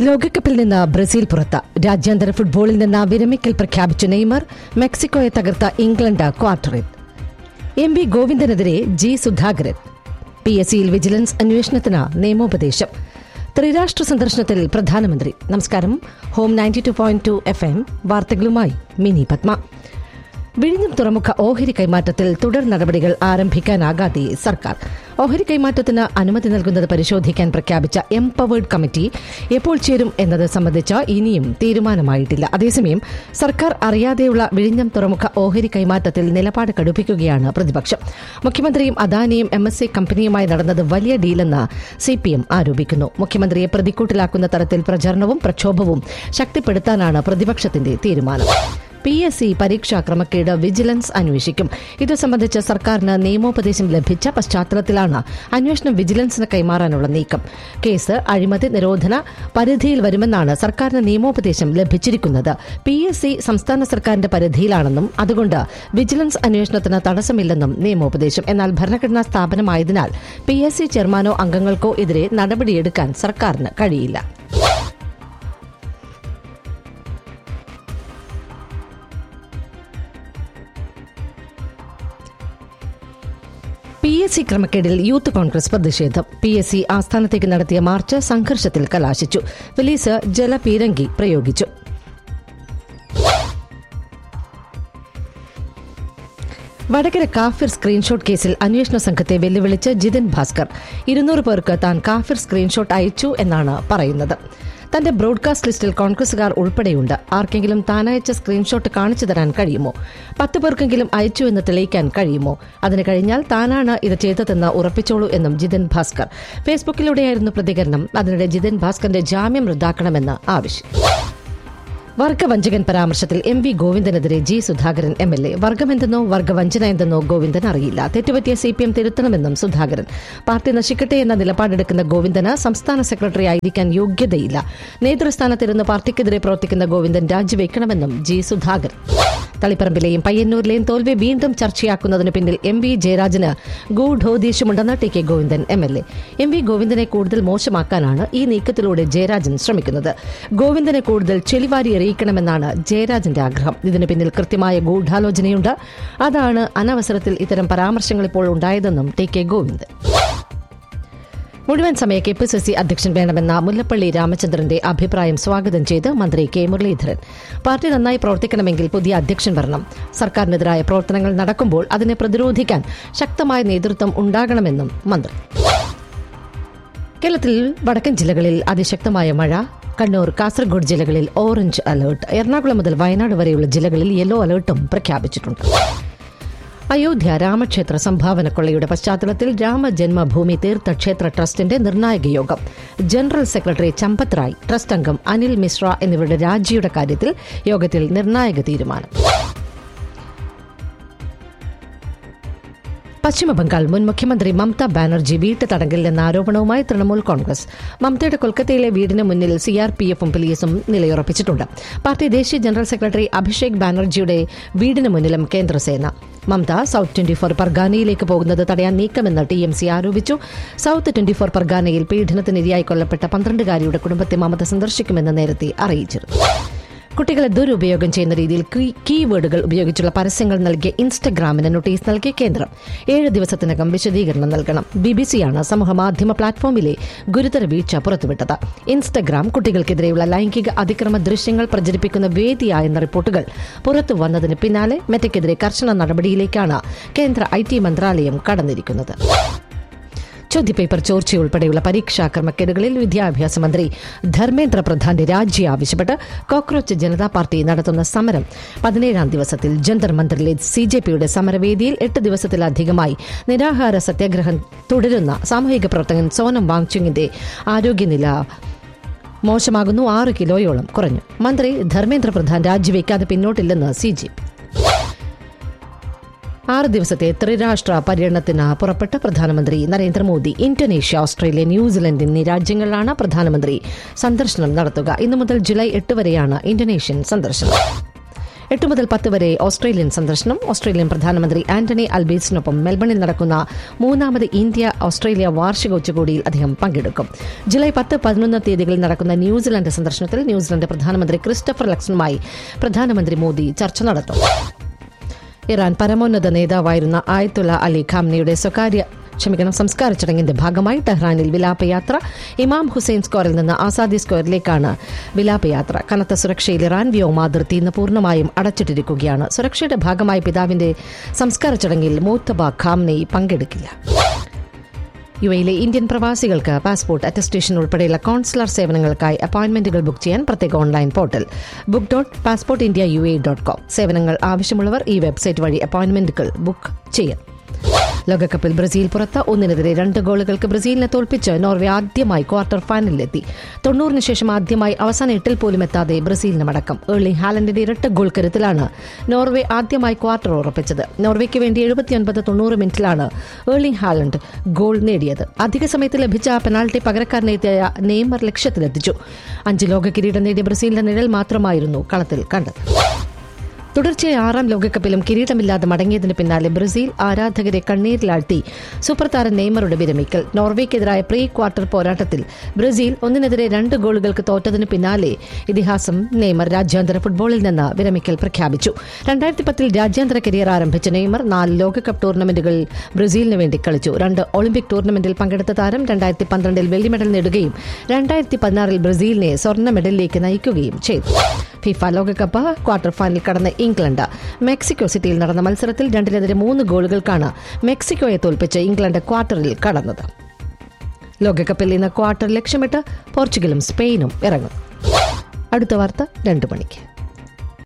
ലോകകപ്പിൽ നിന്ന് ബ്രസീൽ പുറത്ത് രാജ്യാന്തര ഫുട്ബോളിൽ നിന്ന് വിരമിക്കൽ പ്രഖ്യാപിച്ച നെയ്മർ മെക്സിക്കോയെ തകർത്ത ഇംഗ്ലണ്ട് ക്വാർട്ടറിൽ എം വി ഗോവിന്ദനെതിരെ ജി സുധാകരൻ പി എസ് സിയിൽ വിജിലൻസ് അന്വേഷണത്തിന് നിയമോപദേശം ത്രിരാഷ്ട്ര സന്ദർശനത്തിൽ പ്രധാനമന്ത്രി നമസ്കാരം home ninety two point two F M വാർത്തകളുമായി മിനി പത്മ വിഴിഞ്ഞം തുറമുഖ ഓഹരി കൈമാറ്റത്തിൽ തുടർ നടപടികൾ ആരംഭിക്കാനാകാതെ സർക്കാർ ഓഹരി കൈമാറ്റത്തിന് അനുമതി നൽകുന്നത് പരിശോധിക്കാൻ പ്രഖ്യാപിച്ച എംപവേർഡ് കമ്മിറ്റി എപ്പോൾ ചേരും എന്നത് സംബന്ധിച്ച് ഇനിയും തീരുമാനമായിട്ടില്ല അതേസമയം സർക്കാർ അറിയാതെയുള്ള വിഴിഞ്ഞം തുറമുഖ ഓഹരി കൈമാറ്റത്തിൽ നിലപാട് കടുപ്പിക്കുകയാണ് പ്രതിപക്ഷം മുഖ്യമന്ത്രിയും അദാനിയും എം എസ് സി കമ്പനിയുമായി നടന്നത് വലിയ ഡീലെന്ന് സി പി എം ആരോപിക്കുന്നു മുഖ്യമന്ത്രിയെ പ്രതിക്കൂട്ടിലാക്കുന്ന തരത്തിൽ പ്രചരണവും പ്രക്ഷോഭവും ശക്തിപ്പെടുത്താനാണ് പ്രതിപക്ഷത്തിന്റെ തീരുമാനം പി എസ് സി പരീക്ഷാ ക്രമക്കേട് വിജിലൻസ് അന്വേഷിക്കും ഇത് സംബന്ധിച്ച് സർക്കാരിന് നിയമോപദേശം ലഭിച്ച പശ്ചാത്തലത്തിലാണ് അന്വേഷണം വിജിലൻസിന് കൈമാറാനുള്ള നീക്കം കേസ് അഴിമതി നിരോധന പരിധിയിൽ വരുമെന്നാണ് സർക്കാരിന് നിയമോപദേശം ലഭിച്ചിരിക്കുന്നത് പി എസ് സി സംസ്ഥാന സർക്കാരിന്റെ പരിധിയിലാണെന്നും അതുകൊണ്ട് വിജിലൻസ് അന്വേഷണത്തിന് തടസ്സമില്ലെന്നും നിയമോപദേശം എന്നാൽ ഭരണഘടനാ സ്ഥാപനമായതിനാൽ പി എസ് സി ചെയർമാനോ അംഗങ്ങൾക്കോ എതിരെ നടപടിയെടുക്കാൻ സർക്കാരിന് കഴിയില്ല പി എസ് സി ക്രമക്കേടിൽ യൂത്ത് കോൺഗ്രസ് പ്രതിഷേധം പി എസ് സി ആസ്ഥാനത്തേക്ക് നടത്തിയ മാർച്ച് സംഘർഷത്തിൽ കലാശിച്ചു പോലീസ് ജലപീരങ്കി പ്രയോഗിച്ചു വടകര കാഫിർ സ്ക്രീൻഷോട്ട് കേസിൽ അന്വേഷണ സംഘത്തെ വെല്ലുവിളിച്ച് ജിതിൻ ഭാസ്കർ ഇരുന്നൂറ് പേർക്ക് താൻ കാഫിർ സ്ക്രീൻഷോട്ട് അയച്ചു എന്നാണ് പറയുന്നത് തന്റെ ബ്രോഡ്കാസ്റ്റ് ലിസ്റ്റിൽ കോൺഗ്രസുകാർ ഉൾപ്പെടെയുണ്ട് ആർക്കെങ്കിലും താനയച്ച സ്ക്രീൻഷോട്ട് കാണിച്ചു തരാൻ കഴിയുമോ പത്ത് പേർക്കെങ്കിലും അയച്ചു എന്ന് തെളിയിക്കാൻ കഴിയുമോ അതിന് കഴിഞ്ഞാൽ താനാണ് ഇത് ചെയ്തതെന്ന് ഉറപ്പിച്ചോളൂ എന്നും ജിതിൻ ഭാസ്കർ ഫേസ്ബുക്കിലൂടെയായിരുന്നു പ്രതികരണം അതിനിടെ ജിതിൻ ഭാസ്കറിന്റെ ജാമ്യം റദ്ദാക്കണമെന്ന് ആവശ്യം വർഗവഞ്ചകൻ പരാമർശത്തിൽ എം വി ഗോവിന്ദനെതിരെ G Sudhakaran M L A വർഗമെന്തെന്നോ വർഗവഞ്ചന എന്തെന്നോ ഗോവിന്ദൻ അറിയില്ല തെറ്റുപറ്റിയ സി പി എം തിരുത്തണമെന്നും സുധാകരൻ പാർട്ടി നശിക്കട്ടെ എന്ന നിലപാടെടുക്കുന്ന ഗോവിന്ദന് സംസ്ഥാന സെക്രട്ടറി ആയിരിക്കാൻ യോഗ്യതയില്ല നേതൃസ്ഥാനത്തിരുന്ന് പാർട്ടിക്കെതിരെ പ്രവർത്തിക്കുന്ന ഗോവിന്ദൻ രാജിവെക്കണമെന്നും ജി സുധാകരൻ തളിപ്പറമ്പിലെയും പയ്യന്നൂരിലെയും തോൽവി വീണ്ടും ചർച്ചയാക്കുന്നതിന് പിന്നിൽ എം വി ജയരാജന് ഗൂഢോദ്ദേശമുണ്ടെന്ന് T K Govindan M L A M V ഗോവിന്ദനെ കൂടുതൽ മോശമാക്കാനാണ് ഈ നീക്കത്തിലൂടെ ജയരാജൻ ശ്രമിക്കുന്നത് ഗോവിന്ദനെ കൂടുതൽ ചെളിവാരി എറിയിക്കണമെന്നാണ് ജയരാജന്റെ ആഗ്രഹം ഇതിന് പിന്നിൽ കൃത്യമായ ഗൂഢാലോചനയുണ്ട് അതാണ് അനവസരത്തിൽ ഇത്തരം പരാമർശങ്ങൾ ഇപ്പോൾ ഉണ്ടായതെന്നും ടി കെ ഗോവിന്ദൻ മുഴുവൻ സമയ കെ പി സി സി അധ്യക്ഷൻ വേണമെന്ന മുല്ലപ്പള്ളി രാമചന്ദ്രന്റെ അഭിപ്രായം സ്വാഗതം ചെയ്ത് മന്ത്രി കെ മുരളീധരൻ പാർട്ടി നന്നായി പ്രവർത്തിക്കണമെങ്കിൽ പുതിയ അധ്യക്ഷൻ വരണം സർക്കാരിനെതിരായ പ്രവർത്തനങ്ങൾ നടക്കുമ്പോൾ അതിനെ പ്രതിരോധിക്കാൻ ശക്തമായ നേതൃത്വം ഉണ്ടാകണമെന്നും മന്ത്രി കേരളത്തിൽ വടക്കൻ ജില്ലകളിൽ അതിശക്തമായ മഴ കണ്ണൂർ കാസർഗോഡ് ജില്ലകളിൽ ഓറഞ്ച് അലർട്ട് എറണാകുളം മുതൽ വയനാട് വരെയുള്ള ജില്ലകളിൽ യെല്ലോ അലർട്ടും പ്രഖ്യാപിച്ചിട്ടുണ്ട് അയോധ്യ രാമക്ഷേത്ര സംഭാവന കൊള്ളയുടെ പശ്ചാത്തലത്തിൽ രാമജന്മഭൂമി തീർത്ഥക്ഷേത്ര ട്രസ്റ്റിന്റെ നിർണായക യോഗം general secretary Champat Rai trust അംഗം അനിൽ മിശ്ര എന്നിവരുടെ രാജിയുടെ കാര്യത്തിൽ യോഗത്തിൽ നിർണായക തീരുമാനം പശ്ചിമബംഗാൾ മുൻ മുഖ്യമന്ത്രി മമതാ ബാനർജി വീട്ടു തടങ്കലിലെന്ന ആരോപണവുമായി തൃണമൂൽ കോൺഗ്രസ് മമതയുടെ കൊൽക്കത്തയിലെ വീടിന് മുന്നിൽ സി ആർ പി എഫും പോലീസും നിലയുറപ്പിച്ചിട്ടുണ്ട് പാർട്ടി ദേശീയ ജനറൽ സെക്രട്ടറി അഭിഷേക് ബാനർജിയുടെ വീടിന് മുന്നിലും കേന്ദ്രസേന മമത സൌത്ത് ട്വന്റി ഫോർ പർഗാനയിലേക്ക് പോകുന്നത് തടയാൻ നീക്കമെന്ന് ടി എം സി ആരോപിച്ചു സൌത്ത് ട്വന്റി ഫോർ പർഗാനയിൽ പീഡനത്തിനിരയായി കൊല്ലപ്പെട്ട പന്ത്രണ്ടുകാരിയുടെ കുടുംബത്തെ മമത സന്ദർശിക്കുമെന്ന് നേരത്തെ അറിയിച്ചിരുന്നു കുട്ടികളെ ദുരുപയോഗം ചെയ്യുന്ന രീതിയിൽ കീവേഡുകൾ ഉപയോഗിച്ചുള്ള പരസ്യങ്ങൾ നൽകിയ ഇൻസ്റ്റഗ്രാമിന് നോട്ടീസ് നൽകിയ കേന്ദ്രം ഏഴ് ദിവസത്തിനകം വിശദീകരണം നൽകണം ബി ബി സിയാണ് സമൂഹമാധ്യമ പ്ലാറ്റ്ഫോമിലെ ഗുരുതര വീഴ്ച പുറത്തുവിട്ടത് ഇൻസ്റ്റഗ്രാം കുട്ടികൾക്കെതിരെയുള്ള ലൈംഗിക അതിക്രമ ദൃശ്യങ്ങൾ പ്രചരിപ്പിക്കുന്ന വേദിയായെന്ന റിപ്പോർട്ടുകൾ പുറത്തു വന്നതിന് പിന്നാലെ മെറ്റയ്ക്കെതിരെ കർശന നടപടിയിലേക്കാണ് കേന്ദ്ര ഐ ടി മന്ത്രാലയം കടന്നിരിക്കുന്നത് ചോദ്യപേപ്പർ ചോർച്ചയുൾപ്പെടെയുള്ള പരീക്ഷാ ക്രമക്കേടുകളിൽ വിദ്യാഭ്യാസ മന്ത്രി ധർമ്മേന്ദ്ര പ്രധാന്റെ രാജി ആവശ്യപ്പെട്ട് കോക്രോച്ച് ജനതാ പാർട്ടി നടത്തുന്ന സമരം പതിനേഴാം ദിവസത്തിൽ ജന്തർ മന്ദിറിലെ സി ജെ പിയുടെ സമരവേദിയിൽ എട്ട് ദിവസത്തിലധികമായി നിരാഹാര സത്യാഗ്രഹം തുടരുന്ന സാമൂഹിക പ്രവർത്തകൻ സോനം വാങ്ചുങ്ങിന്റെ ആരോഗ്യനില മോശമാകുന്നു ആറ് കിലോയോളം കുറഞ്ഞു മന്ത്രി ധർമ്മേന്ദ്ര പ്രധാൻ രാജിവെക്കാതെ പിന്നോട്ടില്ലെന്ന് സി ജെ പി ആറ് ദിവസത്തെ ത്രിരാഷ്ട്ര പര്യടനത്തിന് പുറപ്പെട്ട പ്രധാനമന്ത്രി നരേന്ദ്രമോദി ഇന്തോനേഷ്യ ഓസ്ട്രേലിയ ന്യൂസിലൻഡ് എന്നീ രാജ്യങ്ങളിലാണ് പ്രധാനമന്ത്രി സന്ദർശനം നടത്തുക ഇന്നു മുതൽ ജൂലൈ എട്ട് വരെയാണ് ഇന്തോനേഷ്യൻ സന്ദർശനം എട്ട് മുതൽ പത്ത് വരെ ഓസ്ട്രേലിയൻ സന്ദർശനം ഓസ്ട്രേലിയൻ പ്രധാനമന്ത്രി ആന്റണി അൽബീസിനൊപ്പം മെൽബണിൽ നടക്കുന്ന മൂന്നാമത് ഇന്ത്യ ഓസ്ട്രേലിയ വാർഷിക ഉച്ചകോടിയിൽ അദ്ദേഹം പങ്കെടുക്കും ജൂലൈ പത്ത് പതിനൊന്ന് തീയതികളിൽ നടക്കുന്ന ന്യൂസിലൻഡ് സന്ദർശനത്തിൽ ന്യൂസിലൻഡ് പ്രധാനമന്ത്രി ക്രിസ്റ്റഫർ ലക്സണുമായി പ്രധാനമന്ത്രി മോദി ചർച്ച നടത്തും ഇറാൻ പരമോന്നത നേതാവായിരുന്ന ആയത്തുള്ള അലി ഖാംനയുടെ സ്വകാര്യ ക്ഷമിക്കണം സംസ്കാര ചടങ്ങിന്റെ ഭാഗമായി ടെഹ്റാനിൽ വിലാപയാത്ര ഇമാം ഹുസൈൻ സ്ക്വയറിൽ നിന്ന് ആസാദി സ്ക്വയറിലേക്കാണ് വിലാപയാത്ര കനത്ത സുരക്ഷയിൽ ഇറാൻ വ്യോമാതിർത്തി ഇന്ന് പൂർണ്ണമായും അടച്ചിട്ടിരിക്കുകയാണ് സുരക്ഷയുടെ ഭാഗമായി പിതാവിന്റെ സംസ്കാര ചടങ്ങിൽ മൂത്തബ ഖാംനെ പങ്കെടുക്കില്ല യു എയിലെ ഇന്ത്യൻ പ്രവാസികൾക്ക് പാസ്പോർട്ട് അറ്റസ്റ്റേഷൻ ഉൾപ്പെടെയുള്ള കോൺസുലർ സേവനങ്ങൾക്കായി അപ്പോയിന്റ്മെന്റുകൾ ബുക്ക് ചെയ്യാൻ പ്രത്യേക online portal book dot passport India U A dot com സേവനങ്ങൾ ആവശ്യമുള്ളവർ ഈ വെബ്സൈറ്റ് വഴി അപ്പോയിന്റ്മെന്റുകൾ ബുക്ക് ചെയ്യാം ലോകകപ്പിൽ ബ്രസീൽ പുറത്ത് ഒന്നിനെതിരെ രണ്ട് ഗോളുകൾക്ക് ബ്രസീലിനെ തോൽപ്പിച്ച് നോർവേ ആദ്യമായി ക്വാർട്ടർ ഫൈനലിലെത്തി തൊണ്ണൂറിന് ശേഷം ആദ്യമായി അവസാന എട്ടിൽ പോലും എത്താതെ ബ്രസീലിന് മടക്കം ഏർലിംഗ് ഹാലൻഡിന്റെ ഇരട്ട ഗോൾ കരുത്തിലാണ് നോർവേ ആദ്യമായി ക്വാർട്ടർ ഉറപ്പിച്ചത് നോർവേക്ക് വേണ്ടി എഴുപത്തിയൊൻപത് തൊണ്ണൂറ് മിനിറ്റിലാണ് ഏർലിംഗ് ഹാലൻഡ് ഗോൾ നേടിയത് അധിക സമയത്ത് ലഭിച്ച പെനാൽറ്റി പകരക്കാരനെത്തിയ നെയ്മർ ലക്ഷ്യത്തിലെത്തിച്ചു അഞ്ച് ലോക കിരീടം നേടിയ ബ്രസീലിന്റെ നിഴൽ മാത്രമായിരുന്നു കളത്തിൽ കണ്ടത് തുടർച്ചയായ ആറാം ലോകകപ്പിലും കിരീടമില്ലാതെ മടങ്ങിയതിന് പിന്നാലെ ബ്രസീൽ ആരാധകരെ കണ്ണീരിലാഴ്ത്തി സൂപ്പർ താരം നെയ്മറുടെ വിരമിക്കൽ നോർവേക്കെതിരായ പ്രീ ക്വാർട്ടർ പോരാട്ടത്തിൽ ബ്രസീൽ ഒന്നിനെതിരെ രണ്ട് ഗോളുകൾക്ക് തോറ്റതിന് പിന്നാലെ ഇതിഹാസം നെയ്മർ രാജ്യാന്തര ഫുട്ബോളിൽ നിന്ന് വിരമിക്കൽ പ്രഖ്യാപിച്ചു രണ്ടായിരത്തി പത്തിൽ രാജ്യാന്തര കരിയർ ആരംഭിച്ച നെയ്മർ നാല് ലോകകപ്പ് ടൂർണമെന്റുകളിൽ ബ്രസീലിന് വേണ്ടി കളിച്ചു രണ്ട് ഒളിമ്പിക് ടൂർണമെന്റിൽ പങ്കെടുത്ത താരം രണ്ടായിരത്തി പന്ത്രണ്ടിൽ വെള്ളി മെഡൽ നേടുകയും രണ്ടായിരത്തി പതിനാറിൽ ബ്രസീലിനെ സ്വർണ്ണ മെഡലിലേക്ക് നയിക്കുകയും ചെയ്തു ഫിഫ ലോകകപ്പ് ക്വാർട്ടർ ഫൈനൽ കടന്ന ഇംഗ്ലണ്ട് മെക്സിക്കോ സിറ്റിയിൽ നടന്ന മത്സരത്തിൽ രണ്ടിനെതിരെ മൂന്ന് ഗോളുകൾക്കാണ് മെക്സിക്കോയെ തോൽപ്പിച്ച് ഇംഗ്ലണ്ട് ക്വാർട്ടറിൽ കടന്നത് ലോകകപ്പിൽ ഇന്ന് ക്വാർട്ടർ ലക്ഷ്യമിട്ട് പോർച്ചുഗലും സ്പെയിനും ഇറങ്ങും അടുത്ത വാർത്ത രണ്ടു മണിക്ക്